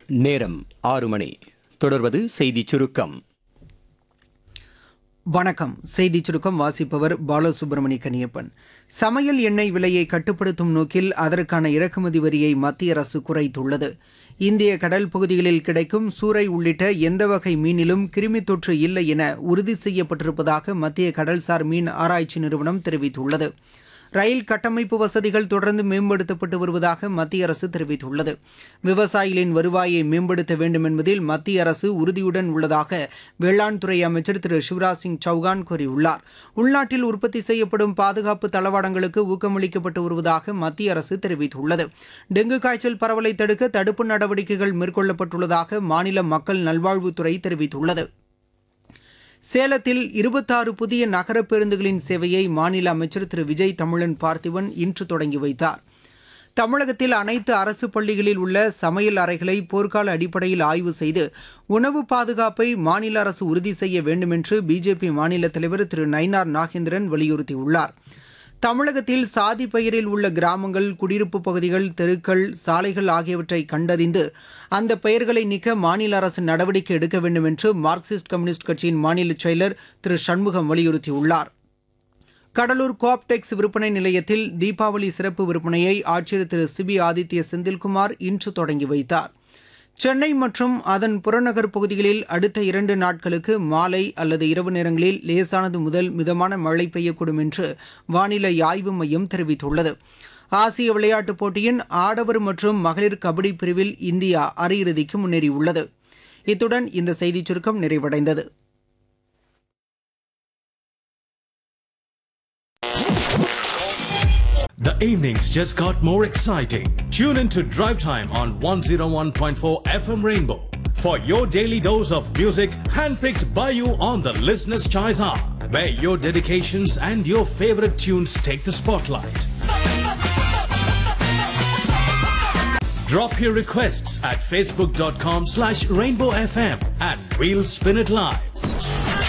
நேரம் ஆறு மணி தொடர்வது செய்திச் சுருக்கம் வணக்கம் செய்தி சுருக்கம் வாசிப்பவர் பாலசுப்ரமணி கனியப்பன் சமையல் எண்ணெய் விலையை கட்டுப்படுத்தும் நோக்கில் அதற்கான இறக்குமதி வரியை மத்திய அரசு குறைத்துள்ளது இந்திய கடல் பகுதிகளில் கிடைக்கும் சூறை உள்ளிட்ட எந்த வகை மீனிலும் கிருமித் தொற்று இல்லை என உறுதி செய்யப்பட்டிருப்பதாக மத்திய கடல்சார் மீன் ஆராய்ச்சி நிறுவனம் தெரிவித்துள்ளது ரயில் கட்டமைப்பு வசதிகள் தொடர்ந்து மேம்படுத்தப்பட்டு வருவதாக மத்திய அரசு தெரிவித்துள்ளது விவசாயிகளின் வருவாயை மேம்படுத்த வேண்டும் என்பதில் மத்திய அரசு உறுதியுடன் உள்ளதாக வேளாண் துறை அமைச்சர் திரு சிவராஜ் சிங் சௌகான் கூறியுள்ளார் உள்நாட்டில் உற்பத்தி செய்யப்படும் பாதுகாப்பு தளவாடங்களுக்கு ஊக்கமளிக்கப்பட்டு வருவதாக மத்திய அரசு தெரிவித்துள்ளது டெங்கு காய்ச்சல் பரவலை தடுக்க தடுப்பு நடவடிக்கைகள் மேற்கொள்ளப்பட்டுள்ளதாக மாநில மக்கள் நல்வாழ்வுத்துறை தெரிவித்துள்ளது சேலத்தில் இருபத்தாறு புதிய நகர பேருந்துகளின் சேவையை மாநில அமைச்சர் திரு விஜய் தமிழன் பார்த்திபன் இன்று தொடங்கி வைத்தார் தமிழகத்தில் அனைத்து அரசு பள்ளிகளில் உள்ள சமையல் அறைகளை போர்க்கால அடிப்படையில் ஆய்வு செய்து உணவு பாதுகாப்பை மாநில அரசு உறுதி செய்ய வேண்டும் என்று பிஜேபி மாநில தலைவர் திரு நயினார் நாகேந்திரன் வலியுறுத்தியுள்ளார் தமிழகத்தில் சாதி பெயரில் உள்ள கிராமங்கள் குடியிருப்பு பகுதிகள் தெருக்கள் சாலைகள் ஆகியவற்றை கண்டறிந்து அந்த பெயர்களை நீக்க மாநில அரசு நடவடிக்கை எடுக்க வேண்டும் என்று மார்க்சிஸ்ட் கம்யூனிஸ்ட் கட்சியின் மாநில செயலர் திரு சண்முகம் வலியுறுத்தியுள்ளார் கடலூர் கோப்டெக்ஸ் விற்பனை நிலையத்தில் தீபாவளி சிறப்பு விற்பனையை ஆட்சியர் திரு சிபி ஆதித்ய செந்தில்குமார் இன்று தொடங்கி வைத்தார் சென்னை மற்றும் அதன் புறநகர் பகுதிகளில் அடுத்த இரண்டு நாட்களுக்கு மாலை அல்லது இரவு நேரங்களில் லேசானது முதல் மிதமான மழை பெய்யக்கூடும் என்று வானிலை ஆய்வு மையம் தெரிவித்துள்ளது ஆசிய விளையாட்டுப் போட்டியின் ஆடவர் மற்றும் மகளிர் கபடி பிரிவில் இந்தியா அரையிறுதிக்கு முன்னேறியுள்ளது இத்துடன் இந்த செய்திச் சுருக்கம் நிறைவடைந்தது The evenings just got more exciting. Tune in to Drive Time on 101.4 FM Rainbow for your daily dose of music handpicked by you on the Listener's Choice Hour, where your dedications and your favorite tunes take the spotlight. Drop your requests at facebook.com slash rainbow FM and we'll spin it live.